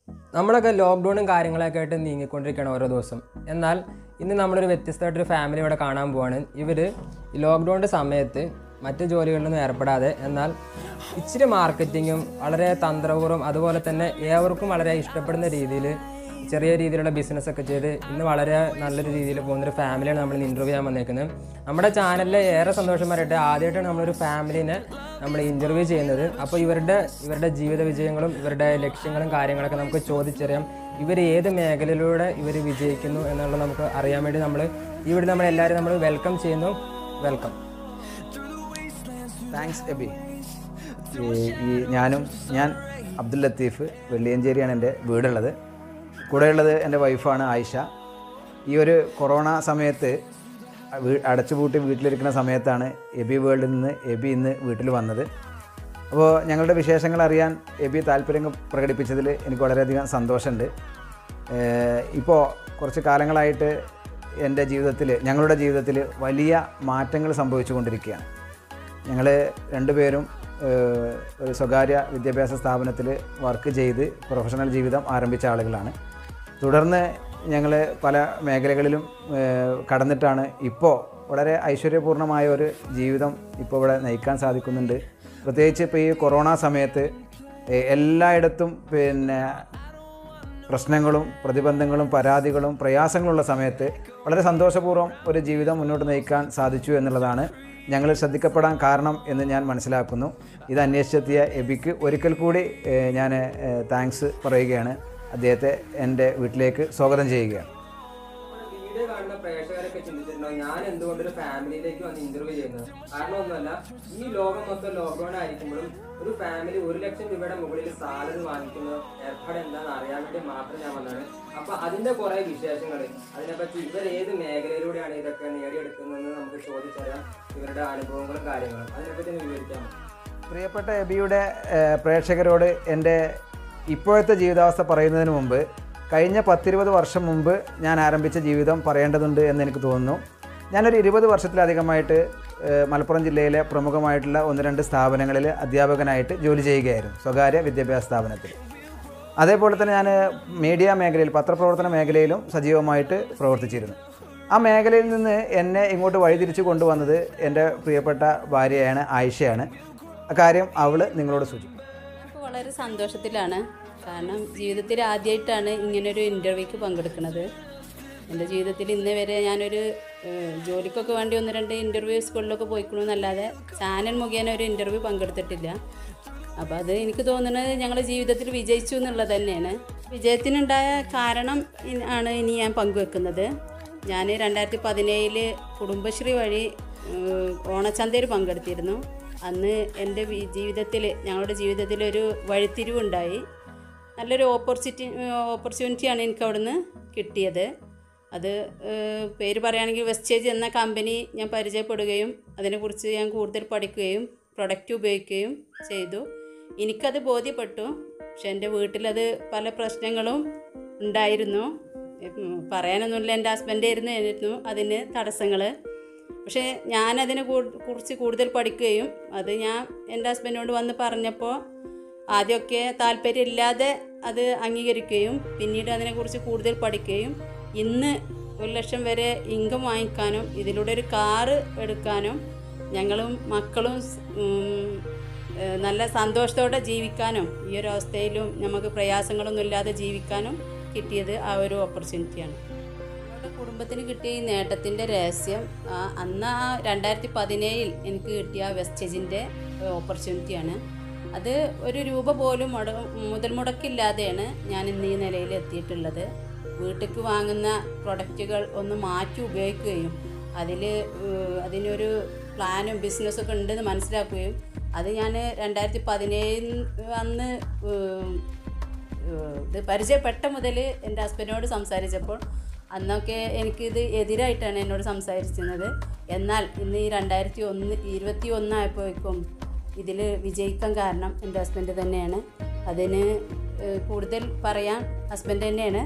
നമ്മളൊക്കെ ലോക്ക്ഡൗണും കാര്യങ്ങളൊക്കെ ആയിട്ട് നീങ്ങിക്കൊണ്ടിരിക്കുകയാണ് ഓരോ ദിവസം എന്നാൽ ഇന്ന് നമ്മളൊരു വ്യത്യസ്തമായിട്ടൊരു ഫാമിലി ഇവിടെ കാണാൻ പോവാണ് ഇവർ ഈ ലോക്ക്ഡൗണിൻ്റെ സമയത്ത് മറ്റ് ജോലികളിലൊന്നും ഏർപ്പെടാതെ എന്നാൽ ഇച്ചിരി മാർക്കറ്റിങ്ങും വളരെ തന്ത്രപൂർവ്വം അതുപോലെ തന്നെ ഏവർക്കും വളരെ ഇഷ്ടപ്പെടുന്ന രീതിയിൽ ചെറിയ രീതിയിലുള്ള ബിസിനസ് ഒക്കെ ചെയ്ത് ഇന്ന് വളരെ നല്ലൊരു രീതിയിൽ പോകുന്നൊരു ഫാമിലിയാണ് നമ്മൾ ഇന്ന് ഇൻ്റർവ്യൂ ചെയ്യാൻ വന്നേക്കുന്നത് നമ്മുടെ ചാനലിൽ ഏറെ സന്തോഷം പറയട്ടെ ആദ്യമായിട്ടാണ് നമ്മളൊരു ഫാമിലിനെ നമ്മൾ ഇൻ്റർവ്യൂ ചെയ്യുന്നത് അപ്പോൾ ഇവരുടെ ഇവരുടെ ജീവിത വിജയങ്ങളും ഇവരുടെ ലക്ഷ്യങ്ങളും കാര്യങ്ങളൊക്കെ നമുക്ക് ചോദിച്ചറിയാം ഇവർ ഏത് മേഖലയിലൂടെ ഇവർ വിജയിക്കുന്നു എന്നുള്ളത് നമുക്ക് അറിയാൻ വേണ്ടി നമ്മൾ ഇവിടെ നമ്മളെല്ലാവരും നമ്മൾ വെൽക്കം ചെയ്യുന്നു വെൽക്കം താങ്ക്സ് എബി ഈ ഈ ഞാനും ഞാൻ അബ്ദുൽ ലത്തീഫ് വെള്ളിയഞ്ചേരിയാണ് എൻ്റെ വീടുള്ളത് കൂടെയുള്ളത് എൻ്റെ വൈഫാണ് ആയിഷ ഈ ഒരു കൊറോണ സമയത്ത് വീ അടച്ചുപൂട്ടി വീട്ടിലിരിക്കുന്ന സമയത്താണ് എബി വേൾഡിൽ നിന്ന് എബി ഇന്ന് വീട്ടിൽ വന്നത് അപ്പോൾ ഞങ്ങളുടെ വിശേഷങ്ങൾ അറിയാൻ എബി താല്പര്യം പ്രകടിപ്പിച്ചതിൽ എനിക്ക് വളരെയധികം സന്തോഷമുണ്ട് ഇപ്പോൾ കുറച്ച് കാലങ്ങളായിട്ട് എൻ്റെ ജീവിതത്തിൽ ഞങ്ങളുടെ ജീവിതത്തിൽ വലിയ മാറ്റങ്ങൾ സംഭവിച്ചു കൊണ്ടിരിക്കുകയാണ് ഞങ്ങൾ രണ്ടുപേരും ഏഹ്, ഒരു സ്വകാര്യ വിദ്യാഭ്യാസ സ്ഥാപനത്തിൽ വർക്ക് ചെയ്ത് പ്രൊഫഷണൽ ജീവിതം ആരംഭിച്ച ആളുകളാണ് തുടർന്ന് ഞങ്ങൾ പല മേഖലകളിലും ഏഹ്, കടന്നിട്ടാണ് ഇപ്പോൾ വളരെ ഐശ്വര്യപൂർണ്ണമായ ഒരു ജീവിതം ഇപ്പോൾ ഇവിടെ നയിക്കാൻ സാധിക്കുന്നുണ്ട് പ്രത്യേകിച്ച് ഇപ്പോൾ ഈ കൊറോണ സമയത്ത് ഏഹ്, എല്ലായിടത്തും പിന്നെ പ്രശ്നങ്ങളും പ്രതിബന്ധങ്ങളും പരാതികളും പ്രയാസങ്ങളുള്ള സമയത്ത് വളരെ സന്തോഷപൂർവ്വം ഒരു ജീവിതം മുന്നോട്ട് നയിക്കാൻ സാധിച്ചു എന്നുള്ളതാണ് ഞങ്ങൾ ശ്രദ്ധിക്കപ്പെടാൻ കാരണം എന്ന് ഞാൻ മനസ്സിലാക്കുന്നു ഇത് അന്വേഷിച്ചെത്തിയ എബിക്ക് ഒരിക്കൽ കൂടി ഏഹ്, ഞാൻ ഏഹ്, താങ്ക്സ് പറയുകയാണ് അദ്ദേഹത്തെ എൻ്റെ വീട്ടിലേക്ക് സ്വാഗതം ചെയ്യുകയാണ് വീഡിയോ കാണുന്ന പ്രേക്ഷകരൊക്കെ ചിന്തിച്ചിട്ടുണ്ടോ ഞാൻ എന്തുകൊണ്ട് ഒരു ഫാമിലിയിലേക്ക് വന്ന് ഇന്റർവ്യൂ ചെയ്യുന്നത് കാരണം ഒന്നുമല്ല ഈ ലോകം മൊത്തം ലോക്ക്ഡൌൺ ആയിരിക്കുമ്പോഴും ഒരു ഫാമിലി ഒരു ലക്ഷം രൂപയുടെ മുകളിൽ സാലറി വാങ്ങിക്കുന്ന ഏർപ്പാട് എന്താണെന്ന് അറിയാൻ വേണ്ടി മാത്രം ഞാൻ വന്നതാണ് അപ്പൊ അതിന്റെ കുറെ വിശേഷങ്ങൾ അതിനെപ്പറ്റി ഇവർ ഏത് മേഖലയിലൂടെയാണ് ഇതൊക്കെ നേടിയെടുക്കുന്നതെന്ന് നമുക്ക് ചോദിച്ചറിയാം ഇവരുടെ അനുഭവങ്ങളും കാര്യങ്ങളും അതിനെപ്പറ്റി ഒന്ന് വിവരിക്കാമോ പ്രിയപ്പെട്ട എബിയുടെ ഏഹ്, പ്രേക്ഷകരോട് എൻ്റെ ഇപ്പോഴത്തെ ജീവിതാവസ്ഥ പറയുന്നതിന് മുമ്പ് കഴിഞ്ഞ പത്തിരുപത് വർഷം മുമ്പ് ഞാൻ ആരംഭിച്ച ജീവിതം പറയേണ്ടതുണ്ട് എന്ന് എനിക്ക് തോന്നുന്നു ഞാനൊരു ഇരുപത് വർഷത്തിലധികമായിട്ട് ഏഹ്, മലപ്പുറം ജില്ലയിലെ പ്രമുഖമായിട്ടുള്ള ഒന്ന് രണ്ട് സ്ഥാപനങ്ങളിൽ അധ്യാപകനായിട്ട് ജോലി ചെയ്യുകയായിരുന്നു സ്വകാര്യ വിദ്യാഭ്യാസ സ്ഥാപനത്തിൽ അതേപോലെ തന്നെ ഞാൻ മീഡിയ മേഖലയിൽ പത്രപ്രവർത്തന മേഖലയിലും സജീവമായിട്ട് പ്രവർത്തിച്ചിരുന്നു ആ മേഖലയിൽ നിന്ന് എന്നെ ഇങ്ങോട്ട് വഴിതിരിച്ചു കൊണ്ടുവന്നത് എൻ്റെ പ്രിയപ്പെട്ട ഭാര്യയാണ് ആയിഷയാണ് അക്കാര്യം അവൾ നിങ്ങളോട് സൂചിപ്പിക്കും ഇപ്പോൾ വളരെ സന്തോഷത്തിലാണ് കാരണം ജീവിതത്തിൽ ആദ്യമായിട്ടാണ് ഇങ്ങനൊരു ഇൻ്റർവ്യൂക്ക് പങ്കെടുക്കുന്നത് എൻ്റെ ജീവിതത്തിൽ ഇന്ന് വരെ ഞാനൊരു ഏഹ്, ജോലിക്കൊക്കെ വേണ്ടി ഒന്ന് രണ്ട് ഇൻ്റർവ്യൂ സ്കൂളിലൊക്കെ പോയിക്കണമെന്നല്ലാതെ ചാനൽ മുഖേന ഒരു ഇൻ്റർവ്യൂ പങ്കെടുത്തിട്ടില്ല അപ്പോൾ അത് എനിക്ക് തോന്നുന്നത് ഞങ്ങളുടെ ജീവിതത്തിൽ വിജയിച്ചു എന്നുള്ളത് തന്നെയാണ് വിജയത്തിനുണ്ടായ കാരണം ഇൻ- ആണ് ഇനി ഞാൻ പങ്കുവെക്കുന്നത് ഞാൻ രണ്ടായിരത്തി പതിനേഴില് കുടുംബശ്രീ വഴി ഏഹ്, ഓണച്ചന്തയിൽ പങ്കെടുത്തിരുന്നു അന്ന് എൻ്റെ ജീവിതത്തിൽ ഞങ്ങളുടെ ജീവിതത്തിൽ ഒരു വഴിത്തിരിവുണ്ടായി നല്ലൊരു ഓപ്പർച്യൂണിറ്റി ഓപ്പർച്യൂണിറ്റിയാണ് എനിക്ക് അവിടുന്ന് കിട്ടിയത് അത് ഏഹ്, പേര് പറയുകയാണെങ്കിൽ വെസ്റ്റേജ് എന്ന കമ്പനി ഞാൻ പരിചയപ്പെടുകയും അതിനെക്കുറിച്ച് ഞാൻ കൂടുതൽ പഠിക്കുകയും പ്രൊഡക്റ്റ് ഉപയോഗിക്കുകയും ചെയ്തു എനിക്കത് ബോധ്യപ്പെട്ടു പക്ഷെ എൻ്റെ വീട്ടിലത് പല പ്രശ്നങ്ങളും ഉണ്ടായിരുന്നു ഉം, പറയാനൊന്നുമില്ല എൻ്റെ ഹസ്ബൻഡ് ആയിരുന്നു അതിന് തടസ്സങ്ങൾ പക്ഷേ ഞാനതിനെ കൂ- കുറിച്ച് കൂടുതൽ പഠിക്കുകയും അത് ഞാൻ എൻ്റെ ഹസ്ബൻഡിനോട് വന്ന് പറഞ്ഞപ്പോൾ ആദ്യമൊക്കെ താല്പര്യമില്ലാതെ അത് അംഗീകരിക്കുകയും പിന്നീട് അതിനെക്കുറിച്ച് കൂടുതൽ പഠിക്കുകയും ഇന്ന് ഒരു ലക്ഷം വരെ ഇൻകം വാങ്ങിക്കാനും ഇതിലൂടെ ഒരു കാറ് എടുക്കാനും ഞങ്ങളും മക്കളും സ്- ഉം, ഏഹ് നല്ല സന്തോഷത്തോടെ ജീവിക്കാനും ഈ ഒരു അവസ്ഥയിലും നമുക്ക് പ്രയാസങ്ങളൊന്നും ഇല്ലാതെ ജീവിക്കാനും കിട്ടിയത് ആ ഒരു ഓപ്പർച്യൂണിറ്റിയാണ് ഞങ്ങളുടെ കുടുംബത്തിന് കിട്ടിയ ഈ നേട്ടത്തിൻ്റെ രഹസ്യം ആ, അന്ന് ആ രണ്ടായിരത്തി പതിനേഴിൽ എനിക്ക് കിട്ടിയ വെസ്റ്റേജിൻ്റെ ഓപ്പർച്യൂണിറ്റിയാണ് അത് ഒരു രൂപ പോലും മുട മുതൽ മുടക്കില്ലാതെയാണ് ഞാൻ ഇന്ന് ഈ നിലയിൽ എത്തിയിട്ടുള്ളത് വീട്ടിലേക്ക് വാങ്ങുന്ന പ്രൊഡക്റ്റുകൾ ഒന്ന് മാറ്റി ഉപയോഗിക്കുകയും അതിൽ അതിനൊരു പ്ലാനും ബിസിനസ്സൊക്കെ ഉണ്ടെന്ന് മനസ്സിലാക്കുകയും അത് ഞാൻ രണ്ടായിരത്തി പതിനേഴിൽ അന്ന് ഏഹ്, ഏഹ് ഇത് പരിചയപ്പെട്ട മുതൽ എൻ്റെ ഹസ്ബൻഡിനോട് സംസാരിച്ചപ്പോൾ അന്നൊക്കെ എനിക്കിത് എതിരായിട്ടാണ് എന്നോട് സംസാരിച്ചിരുന്നത് എന്നാൽ ഇന്ന് ഈ രണ്ടായിരത്തി ഒന്ന് ഇരുപത്തി ഒന്നായപ്പോഴേക്കും ഇതിൽ വിജയിക്കാൻ കാരണം എൻ്റെ ഹസ്ബൻഡ് തന്നെയാണ് അതിന് ഏഹ് കൂടുതൽ പറയാൻ ഹസ്ബൻഡ് തന്നെയാണ്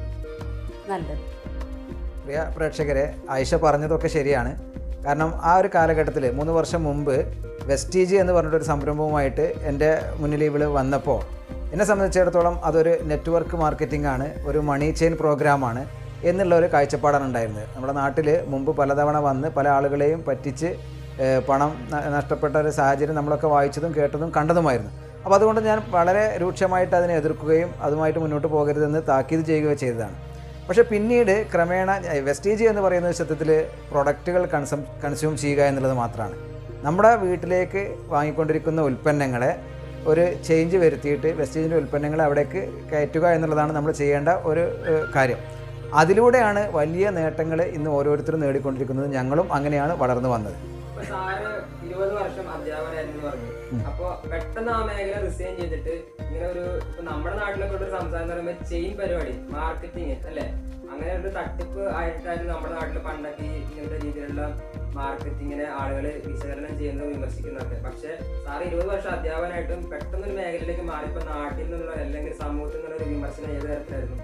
നല്ലത് പ്രിയ പ്രേക്ഷകരെ ആയിഷ പറഞ്ഞതൊക്കെ ശരിയാണ് കാരണം ആ ഒരു കാലഘട്ടത്തിൽ മൂന്ന് വർഷം മുമ്പ് വെസ്റ്റീജ് എന്ന് പറഞ്ഞിട്ടൊരു സംരംഭവുമായിട്ട് എൻ്റെ മുന്നിൽ ഇവൾ വന്നപ്പോൾ എന്നെ സംബന്ധിച്ചിടത്തോളം അതൊരു നെറ്റ്വർക്ക് മാർക്കറ്റിംഗ് ആണ് ഒരു മണി ചെയിൻ പ്രോഗ്രാമാണ് എന്നുള്ള ഒരു കാഴ്ചപ്പാടാണ് ഉണ്ടായിരുന്നത് നമ്മുടെ നാട്ടിൽ മുമ്പ് പലതവണ വന്ന് പല ആളുകളെയും പറ്റിച്ച് ഏഹ്, പണം ന- നഷ്ടപ്പെട്ട ഒരു സാഹചര്യം നമ്മളൊക്കെ വായിച്ചതും കേട്ടതും കണ്ടതുമായിരുന്നു അപ്പോൾ അതുകൊണ്ട് ഞാൻ വളരെ രൂക്ഷമായിട്ട് അതിനെ എതിർക്കുകയും അതുമായിട്ട് മുന്നോട്ട് പോകരുതെന്ന് താക്കീത് ചെയ്യുകയോ ചെയ്തതാണ് പക്ഷേ പിന്നീട് ക്രമേണ ഏഹ്, വെസ്റ്റീജ് എന്ന് പറയുന്നത് സത്യത്തിൽ പ്രൊഡക്റ്റുകൾ കൺസം കൺസ്യൂം ചെയ്യുക എന്നുള്ളത് മാത്രമാണ് നമ്മുടെ വീട്ടിലേക്ക് വാങ്ങിക്കൊണ്ടിരിക്കുന്ന ഉൽപ്പന്നങ്ങളെ ഒരു ചേഞ്ച് വരുത്തിയിട്ട് വെസ്റ്റീജിൻ്റെ ഉൽപ്പന്നങ്ങൾ അവിടേക്ക് കയറ്റുക എന്നുള്ളതാണ് നമ്മൾ ചെയ്യേണ്ട ഒരു ഏഹ്, കാര്യം അതിലൂടെയാണ് വലിയ നേട്ടങ്ങൾ ഇന്ന് ഓരോരുത്തരും നേടിക്കൊണ്ടിരിക്കുന്നത് ഞങ്ങളും അങ്ങനെയാണ് വളർന്നു വന്നത് ഇപ്പൊ സാറ് ഇരുപത് വർഷം അധ്യാപകനായിരുന്നു എന്ന് പറഞ്ഞു അപ്പൊ പെട്ടെന്ന് ആ മേഖല റിസൈൻ ചെയ്തിട്ട് ഇങ്ങനെ ഒരു ഇപ്പൊ നമ്മുടെ നാട്ടിലൊക്കെ ഉള്ള ഒരു സംസാരം എന്ന് പറയുമ്പോൾ ചെയിൻ പരിപാടി മാർക്കറ്റിംഗ് അല്ലെ അങ്ങനെ ഒരു തട്ടിപ്പ് ആയിട്ടായിരുന്നു നമ്മുടെ നാട്ടിൽ പണ്ടൊക്കെ ഈ ഇങ്ങനത്തെ രീതിയിലുള്ള മാർക്കറ്റിങ്ങിനെ ആളുകൾ വിശകലനം ചെയ്യുന്നത് വിമർശിക്കുന്നതൊക്കെ പക്ഷെ സാർ ഇരുപത് വർഷം അധ്യാപകനായിട്ടും പെട്ടെന്ന് ഒരു മേഖലയിലേക്ക് മാറിയപ്പോ നാട്ടിൽ നിന്നുള്ള അല്ലെങ്കിൽ സമൂഹത്തിൽ നിന്നുള്ള ഒരു വിമർശനം ഏത് തരത്തിലായിരുന്നു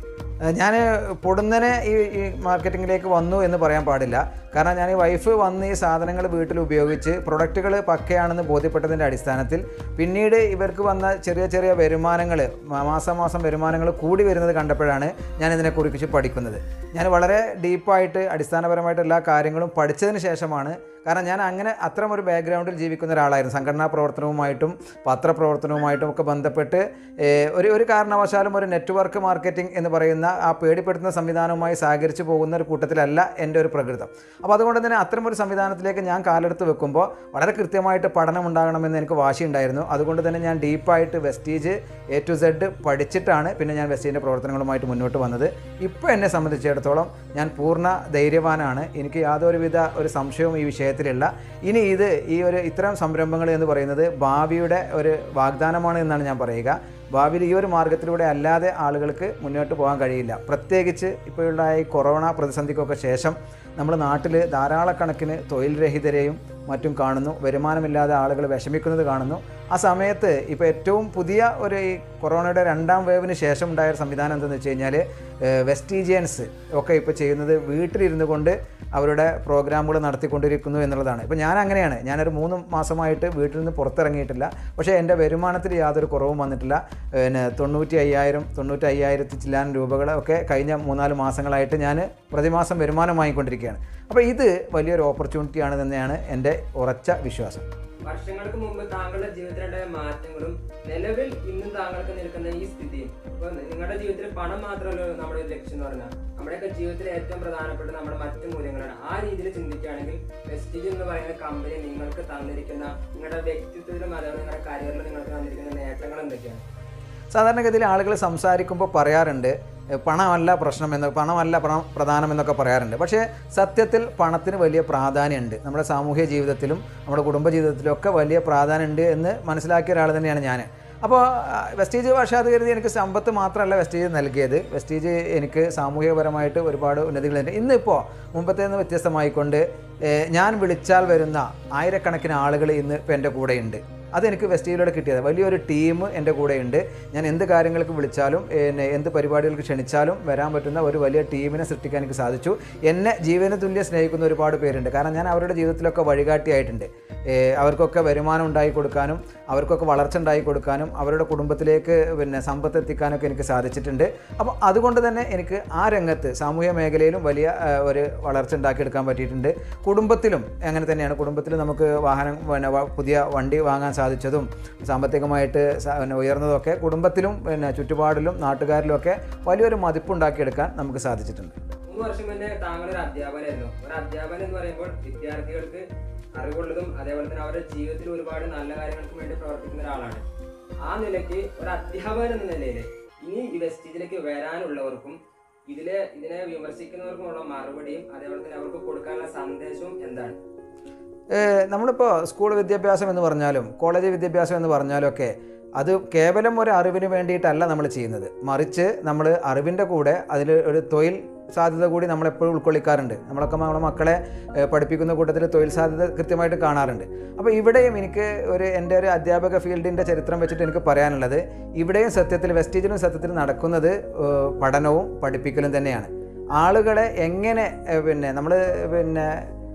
ഞാൻ പൊടുന്നനെ ഈ ഈ മാർക്കറ്റിങ്ങിലേക്ക് വന്നു എന്ന് പറയാൻ പാടില്ല കാരണം ഞാൻ ഈ വൈഫ് വന്ന് ഈ സാധനങ്ങൾ വീട്ടിൽ ഉപയോഗിച്ച് പ്രൊഡക്റ്റുകൾ പക്കയാണെന്ന് ബോധ്യപ്പെട്ടതിൻ്റെ അടിസ്ഥാനത്തിൽ പിന്നീട് ഇവർക്ക് വന്ന ചെറിയ ചെറിയ വരുമാനങ്ങൾ മാസം മാസം വരുമാനങ്ങൾ കൂടി വരുന്നത് കണ്ടപ്പോഴാണ് ഞാൻ ഇതിനെക്കുറിച്ച് പഠിക്കുന്നത് ഞാൻ വളരെ ഡീപ്പായിട്ട് അടിസ്ഥാനപരമായിട്ട് എല്ലാ കാര്യങ്ങളും പഠിച്ചതിന് ശേഷമാണ് കാരണം ഞാൻ അങ്ങനെ അത്തരം ഒരു ബാക്ക്ഗ്രൗണ്ടിൽ ജീവിക്കുന്ന ഒരാളായിരുന്നു സംഘടനാ പ്രവർത്തനവുമായിട്ടും പത്രപ്രവർത്തനവുമായിട്ടും ഒക്കെ ബന്ധപ്പെട്ട് ഏഹ്, ഒരു ഒരു കാരണവശാലും ഒരു നെറ്റ്വർക്ക് മാർക്കറ്റിംഗ് എന്ന് പറയുന്ന ആ പേടിപ്പെടുത്തുന്ന സംവിധാനവുമായി സഹകരിച്ചു പോകുന്ന ഒരു കൂട്ടത്തിലല്ല എൻ്റെ ഒരു പ്രകൃതം അപ്പോൾ അതുകൊണ്ട് തന്നെ അത്തരം ഒരു സംവിധാനത്തിലേക്ക് ഞാൻ കാലെടുത്ത് വെക്കുമ്പോൾ വളരെ കൃത്യമായിട്ട് പഠനം ഉണ്ടാകണമെന്ന് എനിക്ക് വാശിയുണ്ടായിരുന്നു അതുകൊണ്ട് തന്നെ ഞാൻ ഡീപ്പായിട്ട് വെസ്റ്റീജ് എ ടു സെഡ് പഠിച്ചിട്ടാണ് പിന്നെ ഞാൻ വെസ്റ്റീജിൻ്റെ പ്രവർത്തനങ്ങളുമായിട്ട് മുന്നോട്ട് വന്നത് ഇപ്പോൾ എന്നെ സംബന്ധിച്ചിടത്തോളം ഞാൻ പൂർണ്ണ ധൈര്യവാനാണ് എനിക്ക് യാതൊരുവിധ ഒരു സംശയവും ഈ വിഷയത്തിലില്ല ഇനി ഇത് ഈ ഒരു ഇത്തരം സംരംഭങ്ങൾ എന്ന് പറയുന്നത് ഭാവിയുടെ ഒരു വാഗ്ദാനമാണ് എന്നാണ് ഞാൻ പറയുക ഭാവിയിൽ ഈ ഒരു മാർഗത്തിലൂടെ അല്ലാതെ ആളുകൾക്ക് മുന്നോട്ട് പോകാൻ കഴിയില്ല പ്രത്യേകിച്ച് ഇപ്പോഴുള്ള ഈ കൊറോണ പ്രതിസന്ധിക്കൊക്കെ ശേഷം നമ്മൾ നാട്ടിൽ ധാരാളക്കണക്കിന് തൊഴിൽ രഹിതരെയും മറ്റും കാണുന്നു വരുമാനമില്ലാതെ ആളുകൾ വിഷമിക്കുന്നത് കാണുന്നു ആ സമയത്ത് ഇപ്പോൾ ഏറ്റവും പുതിയ ഒരു ഈ കൊറോണയുടെ രണ്ടാം വേവിന് ശേഷം ഉണ്ടായ ഒരു സംവിധാനം എന്തെന്ന് വെച്ച് കഴിഞ്ഞാൽ വെസ്റ്റീജിയൻസ് ഒക്കെ ഇപ്പോൾ ചെയ്യുന്നത് വീട്ടിലിരുന്നു കൊണ്ട് അവരുടെ പ്രോഗ്രാമുകൾ നടത്തിക്കൊണ്ടിരിക്കുന്നു എന്നുള്ളതാണ് ഇപ്പോൾ ഞാൻ അങ്ങനെയാണ് ഞാനൊരു മൂന്ന് മാസമായിട്ട് വീട്ടിൽ നിന്ന് പുറത്തിറങ്ങിയിട്ടില്ല പക്ഷേ എൻ്റെ വരുമാനത്തിൽ യാതൊരു കുറവും വന്നിട്ടില്ല പിന്നെ തൊണ്ണൂറ്റി അയ്യായിരം തൊണ്ണൂറ്റി അയ്യായിരത്തി ചില്ലാൻ രൂപകളൊക്കെ കഴിഞ്ഞ മൂന്നാല് മാസങ്ങളായിട്ട് ഞാൻ പ്രതിമാസം വരുമാനം വാങ്ങിക്കൊണ്ടിരിക്കുകയാണ് അപ്പോൾ ഇത് വലിയൊരു ഓപ്പർച്യൂണിറ്റിയാണ് തന്നെയാണ് എൻ്റെ ഉറച്ച വിശ്വാസം വർഷങ്ങൾക്ക് മുമ്പ് താങ്കളുടെ ജീവിതത്തിലുണ്ടായ മാറ്റങ്ങളും നിലവിൽ ഇന്നും താങ്കൾക്ക് നിൽക്കുന്ന ഈ സ്ഥിതിയും ഇപ്പൊ നിങ്ങളുടെ ജീവിതത്തിൽ പണം മാത്രമല്ല നമ്മുടെ ഒരു ലക്ഷ്യം എന്ന് പറഞ്ഞാൽ നമ്മുടെയൊക്കെ ജീവിതത്തിൽ ഏറ്റവും പ്രധാനപ്പെട്ട നമ്മുടെ മറ്റു മൂല്യങ്ങളാണ് ആ രീതിയിൽ ചിന്തിക്കുകയാണെങ്കിൽ വെസ്റ്റീജ് എന്ന് പറയുന്ന കമ്പനി നിങ്ങൾക്ക് തന്നിരിക്കുന്ന നിങ്ങളുടെ വ്യക്തിത്വത്തിലും അതേപോലെ നിങ്ങളുടെ കരിയറിലും നിങ്ങൾക്ക് തന്നിരിക്കുന്ന നേട്ടങ്ങൾ എന്തൊക്കെയാണ് സാധാരണഗതിയിൽ ആളുകൾ സംസാരിക്കുമ്പോൾ പറയാറുണ്ട് "എ, പണമല്ല പ്രശ്നം എന്ന് പണമല്ല പ്ര- പ്രധാനം എന്നൊക്കെ പറയാറുണ്ട് പക്ഷേ സത്യത്തിൽ പണത്തിന് വലിയ പ്രാധാന്യമുണ്ട് നമ്മുടെ സാമൂഹ്യ ജീവിതത്തിലും നമ്മുടെ കുടുംബ ജീവിതത്തിലും ഒക്കെ വലിയ പ്രാധാന്യമുണ്ട് എന്ന് മനസ്സിലാക്കിയ ഒരാൾ തന്നെയാണ് ഞാൻ അപ്പോൾ ആ, വെസ്റ്റീജ് ഭാഷാത് കരുതി എനിക്ക് സമ്പത്ത് മാത്രമല്ല വെസ്റ്റീജ് നൽകിയത് വെസ്റ്റീജ് എനിക്ക് സാമൂഹികപരമായിട്ട് ഒരുപാട് ഉന്നതികളുണ്ട് ഇന്നിപ്പോൾ മുമ്പത്തെ നിന്ന് വ്യത്യസ്തമായിക്കൊണ്ട് ഏ, ഞാൻ വിളിച്ചാൽ വരുന്ന ആയിരക്കണക്കിന് ആളുകൾ ഇന്ന് ഇപ്പോൾ എൻ്റെ കൂടെയുണ്ട് അതെനിക്ക് വെസ്റ്റീജിലൂടെ കിട്ടിയത് വലിയൊരു ടീം എൻ്റെ കൂടെയുണ്ട് ഞാൻ എന്ത് കാര്യങ്ങൾക്ക് വിളിച്ചാലും എന്നെ എന്ത് പരിപാടികൾക്ക് ക്ഷണിച്ചാലും വരാൻ പറ്റുന്ന ഒരു വലിയ ടീമിനെ സൃഷ്ടിക്കാൻ എനിക്ക് സാധിച്ചു എന്നെ ജീവന തുല്യം സ്നേഹിക്കുന്ന ഒരുപാട് പേരുണ്ട് കാരണം ഞാൻ അവരുടെ ജീവിതത്തിലൊക്കെ വഴികാട്ടിയായിട്ടുണ്ട് ഏ, അവർക്കൊക്കെ വരുമാനം ഉണ്ടായി കൊടുക്കാനും അവർക്കൊക്കെ വളർച്ച ഉണ്ടായി കൊടുക്കാനും അവരുടെ കുടുംബത്തിലേക്ക് പിന്നെ സമ്പത്ത് എത്തിക്കാനൊക്കെ എനിക്ക് സാധിച്ചിട്ടുണ്ട് അപ്പോൾ അതുകൊണ്ട് തന്നെ എനിക്ക് ആ രംഗത്ത് സാമൂഹ്യ മേഖലയിലും വലിയ ആ, ഒരു വളർച്ച ഉണ്ടാക്കിയെടുക്കാൻ പറ്റിയിട്ടുണ്ട് കുടുംബത്തിലും അങ്ങനെ തന്നെയാണ് കുടുംബത്തിൽ നമുക്ക് വാഹനം പിന്നെ വ- പുതിയ വണ്ടി വാങ്ങാൻ സാധിച്ചതും സാമ്പത്തികമായിട്ട് സ- പിന്നെ ഉയർന്നതൊക്കെ കുടുംബത്തിലും പിന്നെ ചുറ്റുപാടിലും നാട്ടുകാരിലും ഒക്കെ വലിയൊരു മതിപ്പുണ്ടാക്കിയെടുക്കാൻ നമുക്ക് സാധിച്ചിട്ടുണ്ട് മൂന്ന് വർഷം മുന്നേ താങ്കൾ ഒരു അധ്യാപകനായിരുന്നു ഒരു അധ്യാപകൻ എന്ന് പറയുമ്പോൾ വിദ്യാർത്ഥികൾക്ക് അറിവുള്ളതും അതേപോലെ തന്നെ അവരുടെ ജീവിതത്തിൽ ഒരുപാട് നല്ല കാര്യങ്ങൾക്ക് വേണ്ടി പ്രവർത്തിക്കുന്ന ഒരാളാണ് ആ നിലയ്ക്ക് ഒരു അധ്യാപകൻ എന്ന നിലയിൽ ഇനി ഈ വെസ്റ്റീജിലേക്ക് വരാനുള്ളവർക്കും ഇതിലെ ഇതിനെ വിമർശിക്കുന്നവർക്കുമുള്ള മറുപടിയും അതേപോലെ തന്നെ അവർക്ക് കൊടുക്കാനുള്ള സന്ദേശവും എന്താണ് ഏഹ് നമ്മളിപ്പോൾ സ്കൂൾ വിദ്യാഭ്യാസം എന്ന് പറഞ്ഞാലും കോളേജ് വിദ്യാഭ്യാസം എന്ന് പറഞ്ഞാലും ഒക്കെ അത് കേവലം ഒരു അറിവിന് വേണ്ടിയിട്ടല്ല നമ്മൾ ചെയ്യുന്നത് മറിച്ച് നമ്മൾ അറിവിൻ്റെ കൂടെ അതിൽ ഒരു തൊഴിൽ സാധ്യത കൂടി നമ്മളെപ്പോഴും ഉൾക്കൊള്ളിക്കാറുണ്ട് നമ്മളൊക്കെ നമ്മുടെ മക്കളെ ഏഹ് പഠിപ്പിക്കുന്ന കൂട്ടത്തിൽ തൊഴിൽ സാധ്യത കൃത്യമായിട്ട് കാണാറുണ്ട് അപ്പോൾ ഇവിടെയും എനിക്ക് ഒരു എൻ്റെ ഒരു അധ്യാപക ഫീൽഡിൻ്റെ ചരിത്രം വെച്ചിട്ട് എനിക്ക് പറയാനുള്ളത് ഇവിടെയും സത്യത്തിൽ വെസ്റ്റീജിലും സത്യത്തിൽ നടക്കുന്നത് ഏഹ് പഠനവും പഠിപ്പിക്കലും തന്നെയാണ് ആളുകളെ എങ്ങനെ ഏഹ് പിന്നെ നമ്മൾ പിന്നെ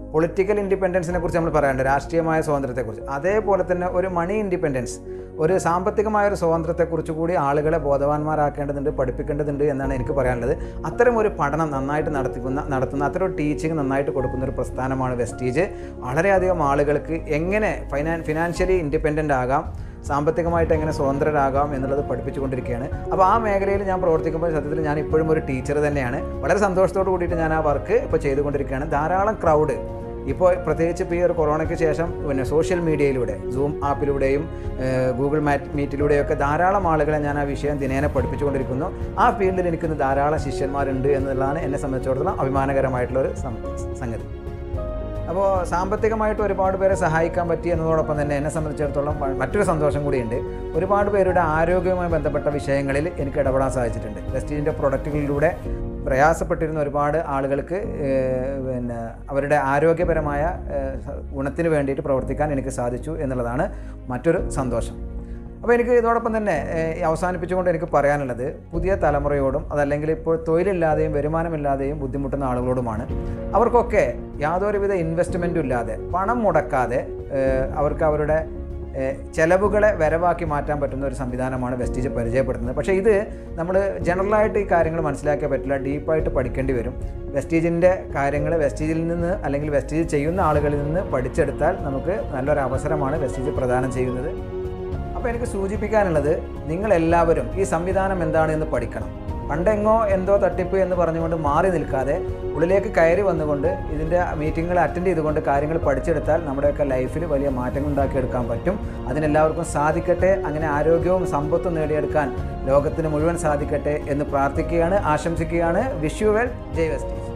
പൊളിറ്റിക്കൽ ഇൻഡിപെൻഡൻസിനെ കുറിച്ച് നമ്മൾ പറയാറുണ്ട് രാഷ്ട്രീയമായ സ്വാതന്ത്ര്യത്തെക്കുറിച്ച് അതേപോലെ തന്നെ ഒരു മണി ഇൻഡിപെൻഡൻസ് ഒരു സാമ്പത്തികമായ ഒരു സ്വാതന്ത്ര്യത്തെക്കുറിച്ച് കൂടി ആളുകളെ ബോധവാന്മാരാക്കേണ്ടതുണ്ട് പഠിപ്പിക്കേണ്ടതുണ്ട് എന്നാണ് എനിക്ക് പറയാനുള്ളത് അത്തരം ഒരു പഠനം നന്നായിട്ട് നടത്തിക്കുന്ന നടത്തുന്ന അത്തരം ഒരു ടീച്ചിങ് നന്നായിട്ട് കൊടുക്കുന്ന ഒരു പ്രസ്ഥാനമാണ് വെസ്റ്റീജ് വളരെയധികം ആളുകൾക്ക് എങ്ങനെ ഫൈനാൻ ഫിനാൻഷ്യലി ഇൻഡിപെൻഡൻ്റ് ആകാം സാമ്പത്തികമായിട്ട് എങ്ങനെ സ്വതന്ത്രരാകാം എന്നുള്ളത് പഠിപ്പിച്ചുകൊണ്ടിരിക്കുകയാണ് അപ്പോൾ ആ മേഖലയിൽ ഞാൻ പ്രവർത്തിക്കുമ്പോൾ സത്യത്തിൽ ഞാൻ ഇപ്പോഴും ഒരു ടീച്ചർ തന്നെയാണ് വളരെ സന്തോഷത്തോട് കൂടിയിട്ട് ഞാൻ ആ വർക്ക് ഇപ്പോൾ ചെയ്തുകൊണ്ടിരിക്കുകയാണ് ധാരാളം ക്രൗഡ് ഇപ്പോൾ പ്രത്യേകിച്ച് ഇപ്പോൾ ഈ ഒരു കൊറോണയ്ക്ക് ശേഷം പിന്നെ സോഷ്യൽ മീഡിയയിലൂടെ സൂം ആപ്പിലൂടെയും ഏഹ്, ഗൂഗിൾ മാറ്റ് മീറ്റിലൂടെയൊക്കെ ധാരാളം ആളുകളെ ഞാൻ ആ വിഷയം ദിനേന പഠിപ്പിച്ചുകൊണ്ടിരിക്കുന്നു ആ ഫീൽഡിൽ എനിക്ക് ഇന്ന് ധാരാളം ശിഷ്യന്മാരുണ്ട് എന്നുള്ളതാണ് എന്നെ സംബന്ധിച്ചിടത്തോളം അഭിമാനകരമായിട്ടുള്ളൊരു സം- സംഗതി അപ്പോൾ സാമ്പത്തികമായിട്ട് ഒരുപാട് പേരെ സഹായിക്കാൻ പറ്റി എന്നതോടൊപ്പം തന്നെ എന്നെ സംബന്ധിച്ചിടത്തോളം വ- മറ്റൊരു സന്തോഷം കൂടിയുണ്ട് ഒരുപാട് പേരുടെ ആരോഗ്യവുമായി ബന്ധപ്പെട്ട വിഷയങ്ങളിൽ എനിക്ക് ഇടപെടാൻ സാധിച്ചിട്ടുണ്ട് വെസ്റ്റീജിൻ്റെ പ്രൊഡക്റ്റുകളിലൂടെ പ്രയാസപ്പെട്ടിരുന്ന ഒരുപാട് ആളുകൾക്ക് ഏഹ്, പിന്നെ അവരുടെ ആരോഗ്യപരമായ ഏഹ്, സ- ഗുണത്തിന് വേണ്ടിയിട്ട് പ്രവർത്തിക്കാൻ എനിക്ക് സാധിച്ചു എന്നുള്ളതാണ് മറ്റൊരു സന്തോഷം അപ്പോൾ എനിക്ക് ഇതോടൊപ്പം തന്നെ ഏഹ്, ഈ അവസാനിപ്പിച്ചുകൊണ്ട് എനിക്ക് പറയാനുള്ളത് പുതിയ തലമുറയോടും അതല്ലെങ്കിൽ ഇപ്പോൾ തൊഴിലില്ലാതെയും വരുമാനമില്ലാതെയും ബുദ്ധിമുട്ടുന്ന ആളുകളോടുമാണ് അവർക്കൊക്കെ യാതൊരുവിധ ഇൻവെസ്റ്റ്മെൻറ്റും ഇല്ലാതെ പണം മുടക്കാതെ ഏഹ്, അവർക്ക് അവരുടെ ഏഹ്, ചെലവുകളെ വരവാക്കി മാറ്റാൻ പറ്റുന്ന ഒരു സംവിധാനമാണ് വെസ്റ്റീജ് പരിചയപ്പെടുത്തുന്നത് പക്ഷേ ഇത് നമ്മൾ ജനറലായിട്ട് ഈ കാര്യങ്ങൾ മനസ്സിലാക്കിയാൽ പറ്റില്ല ഡീപ്പായിട്ട് പഠിക്കേണ്ടി വരും വെസ്റ്റീജിൻ്റെ കാര്യങ്ങൾ വെസ്റ്റീജിൽ നിന്ന് അല്ലെങ്കിൽ വെസ്റ്റീജ് ചെയ്യുന്ന ആളുകളിൽ നിന്ന് പഠിച്ചെടുത്താൽ നമുക്ക് നല്ലൊരു അവസരമാണ് വെസ്റ്റീജ് പ്രദാനം ചെയ്യുന്നത് അപ്പോൾ എനിക്ക് സൂചിപ്പിക്കാനുള്ളത് നിങ്ങളെല്ലാവരും ഈ സംവിധാനം എന്താണ് എന്ന് പഠിക്കണം പണ്ടെങ്ങോ എന്തോ തട്ടിപ്പ് എന്ന് പറഞ്ഞുകൊണ്ട് മാറി നിൽക്കാതെ ഉള്ളിലേക്ക് കയറി വന്നുകൊണ്ട് ഇതിൻ്റെ മീറ്റിങ്ങുകൾ അറ്റൻഡ് ചെയ്തുകൊണ്ട് കാര്യങ്ങൾ പഠിച്ചെടുത്താൽ നമ്മുടെയൊക്കെ ലൈഫിൽ വലിയ മാറ്റങ്ങൾ ഉണ്ടാക്കിയെടുക്കാൻ പറ്റും അതിനെല്ലാവർക്കും സാധിക്കട്ടെ അങ്ങനെ ആരോഗ്യവും സമ്പത്തും നേടിയെടുക്കാൻ ലോകത്തിന് മുഴുവൻ സാധിക്കട്ടെ എന്ന് പ്രാർത്ഥിക്കുകയാണ് ആശംസിക്കുകയാണ് വിഷ് യു വെൽ ജയ് വെസ്റ്റീസ്